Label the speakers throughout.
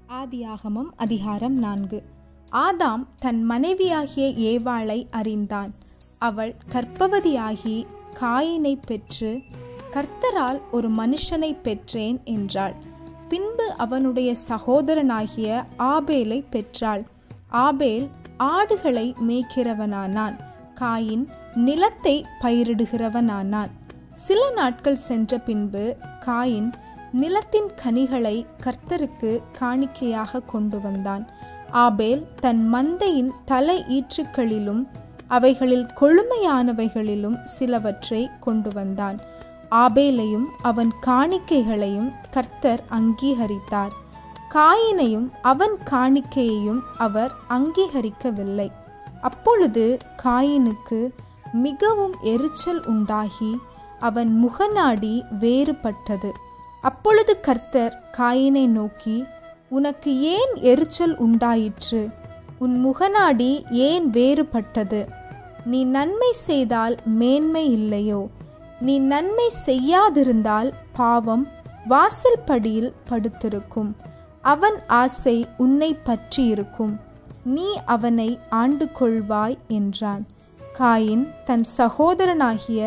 Speaker 1: ஆதியாகமம் அதிகாரம் நான்கு ஆதாம் தன் மனைவியாகிய ஏவாளை அறிந்தான் அவள் கர்ப்பவதியாகி காயினை பெற்று கர்த்தரால் ஒரு மனுஷனை பெற்றேன் என்றாள் பின்பு அவனுடைய சகோதரனாகிய ஆபேலை பெற்றாள் ஆபேல் ஆடுகளை மேய்க்கிறவனானான் காயின் நிலத்தை பயிரிடுகிறவனானான் சில நாட்கள் சென்ற பின்பு காயின் நிலத்தின் கனிகளை கர்த்தருக்கு காணிக்கையாக கொண்டு வந்தான் ஆபேல் தன் மந்தையின் தலை ஈற்றுக்களிலும் அவைகளில் கொழுமையானவைகளிலும் சிலவற்றை கொண்டு வந்தான் ஆபேலையும் அவன் காணிக்கைகளையும் கர்த்தர் அங்கீகரித்தார் காயினையும் அவன் காணிக்கையையும் அவர் அங்கீகரிக்கவில்லை அப்பொழுது காயினுக்கு மிகவும் எரிச்சல் உண்டாகி அவன் முகநாடி வேறுபட்டது அப்பொழுது கர்த்தர் காயினை நோக்கி உனக்கு ஏன் எரிச்சல் உண்டாயிற்று உன் முகநாடி ஏன் வேறுபட்டது நீ நன்மை செய்தால் மேன்மை இல்லையோ நீ நன்மை செய்யாதிருந்தால் பாவம் வாசல் படியில் படுத்திருக்கும் அவன் ஆசை உன்னை பற்றி இருக்கும் நீ அவனை ஆண்டு கொள்வாய் என்றான் காயின் தன் சகோதரனாகிய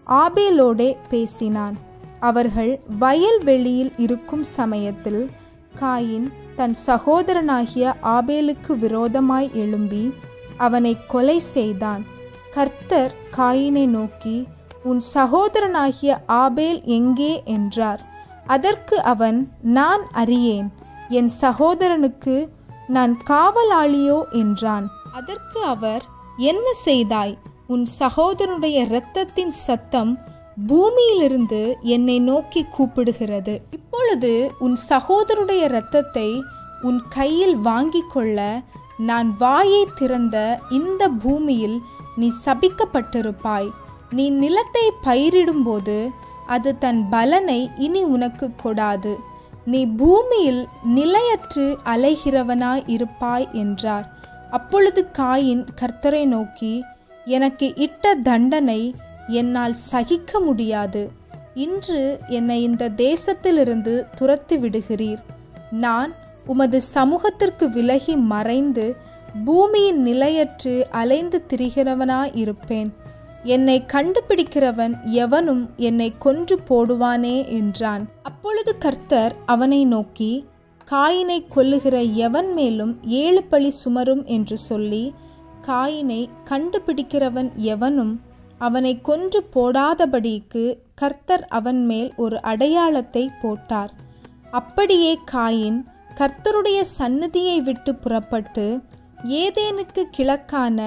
Speaker 1: ஆபேலோடே பேசினான் அவர்கள் வயல்வெளியில் இருக்கும் சமயத்தில் காயின் தன் சகோதரனாகிய ஆபேலுக்கு விரோதமாய் எழும்பி அவனை கொலை செய்தான் கர்த்தர் காயினை நோக்கி உன் சகோதரனாகிய ஆபேல் எங்கே என்றார் அதற்கு அவன் நான் அறியேன் என் சகோதரனுக்கு நான் காவலாளியோ என்றான் அதற்கு அவர் என்ன செய்தாய் உன் சகோதரனுடைய இரத்தத்தின் சத்தம் பூமியிலிருந்து என்னை நோக்கி கூப்பிடுகிறது இப்பொழுது உன் சகோதரனுடைய இரத்தத்தை உன் கையில் வாங்கிக் கொள்ள நான் வாயை திறந்த இந்த பூமியில் நீ சபிக்கப்பட்டிருப்பாய் நீ நிலத்தை பயிரிடும்போது அது தன் பலனை இனி உனக்கு கொடாது நீ பூமியில் நிலையற்று அலைகிறவனாய் இருப்பாய் என்றார் அப்பொழுது காயின் கர்த்தரை நோக்கி எனக்கு இட்ட தண்டனை என்னால் சகிக்க முடியாது இன்று என்னை இந்த தேசத்திலிருந்து துரத்தி விடுகிறீர் நான் உமது சமூகத்திற்கு விலகி மறைந்து பூமியின் நிலையற்று அலைந்து திரிகிறவனாய் இருப்பேன் என்னை கண்டுபிடிக்கிறவன் எவனும் என்னை கொன்று போடுவானே என்றான் அப்பொழுது கர்த்தர் அவனை நோக்கி காயினை கொல்லுகிற எவன் மேலும் ஏழு பழி சுமரும் என்று சொல்லி காயினை கண்டுபிடிக்கிறவன் எவனும் அவனை கொன்று போடாதபடிக்கு கர்த்தர் அவன் மேல் ஒரு அடையாளத்தை போட்டார் அப்படியே காயின் கர்த்தருடைய சந்நிதியை விட்டு புறப்பட்டு ஏதேனுக்கு கிழக்கான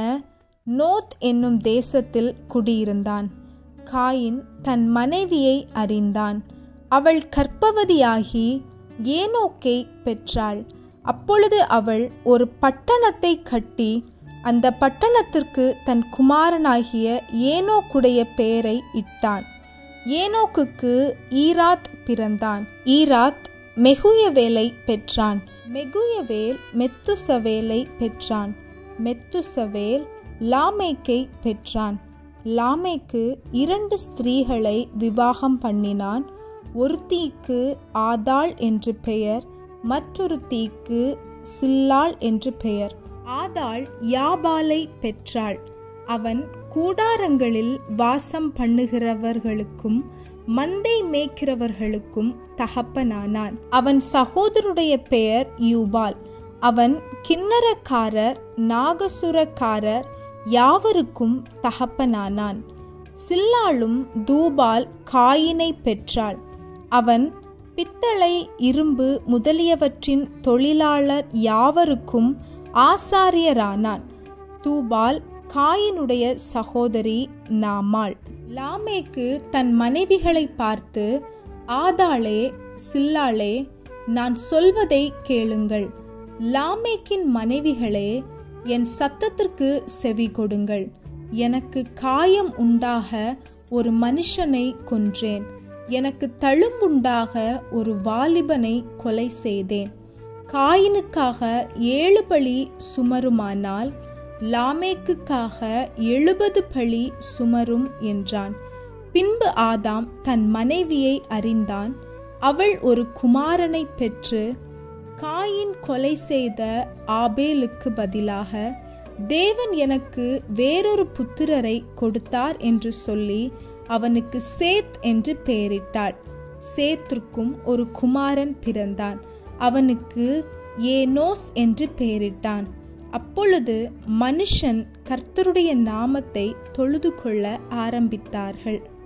Speaker 1: நோத் என்னும் தேசத்தில் குடியிருந்தான் காயின் தன் மனைவியை அறிந்தான் அவள் கர்ப்பவதியாகி ஏனோக்கை பெற்றாள் அப்பொழுது அவள் ஒரு பட்டணத்தை கட்டி அந்த பட்டணத்திற்கு தன் குமாரனாகிய ஏனோக்குடைய பெயரை இட்டான் ஏனோக்குக்கு ஈராத் பிறந்தான் ஈராத் மெகுயவேலை பெற்றான் மெகுயவேல் மெத்துசவேலை பெற்றான் மெத்துசவேல் லாமேக்கை பெற்றான் லாமேக்கு இரண்டு ஸ்திரீகளை விவாகம் பண்ணினான் ஒருத்திக்கு ஆதாள் என்று பெயர் மற்றொருத்திக்கு சில்லாள் என்று பெயர் ஆதாள் யாபாலை பெற்றாள் அவன் கூடாரங்களில் வாசம் பண்ணுகிறவர்களுக்கும் மந்தை மேய்க்கிறவர்களுக்கும் தகப்பனானான் அவன் சகோதருடைய பெயர் யூபால் அவன் கிண்ணறக்காரர் நாகசுரக்காரர் யாவருக்கும் தகப்பனானான் சில்லாளும் தூபால் காயினை பெற்றாள் அவன் பித்தளை இரும்பு முதலியவற்றின் தொழிலாளர் யாவருக்கும் ஆசாரியரானான் தூபால் காயினுடைய சகோதரி நாமாள் லாமேக்கு தன் மனைவிகளை பார்த்து ஆதாளே சில்லாளே நான் சொல்வதை கேளுங்கள் லாமேக்கின் மனைவிகளே என் சத்தத்திற்கு செவி கொடுங்கள் எனக்கு காயம் உண்டாக ஒரு மனுஷனை கொன்றேன் எனக்கு தழும்புண்டாக ஒரு வாலிபனை கொலை செய்தேன் காயினுக்காக ஏழு பழி சுமருமானால் லாமேக்குக்காக எழுபது பழி சுமரும் என்றான் பின்பு ஆதாம் தன் மனைவியை அறிந்தான் அவள் ஒரு குமாரனை பெற்று காயின் கொலை செய்த ஆபேலுக்கு பதிலாக தேவன் எனக்கு வேறொரு புத்திரரை கொடுத்தார் என்று சொல்லி அவனுக்கு சேத் என்று பெயரிட்டாள் சேத்திற்கும் ஒரு குமாரன் பிறந்தான் அவனுக்கு ஏனோஸ் என்று பெயரிட்டான் அப்பொழுது மனுஷன் கர்த்தருடைய நாமத்தை தொழுது கொள்ள ஆரம்பித்தார்கள்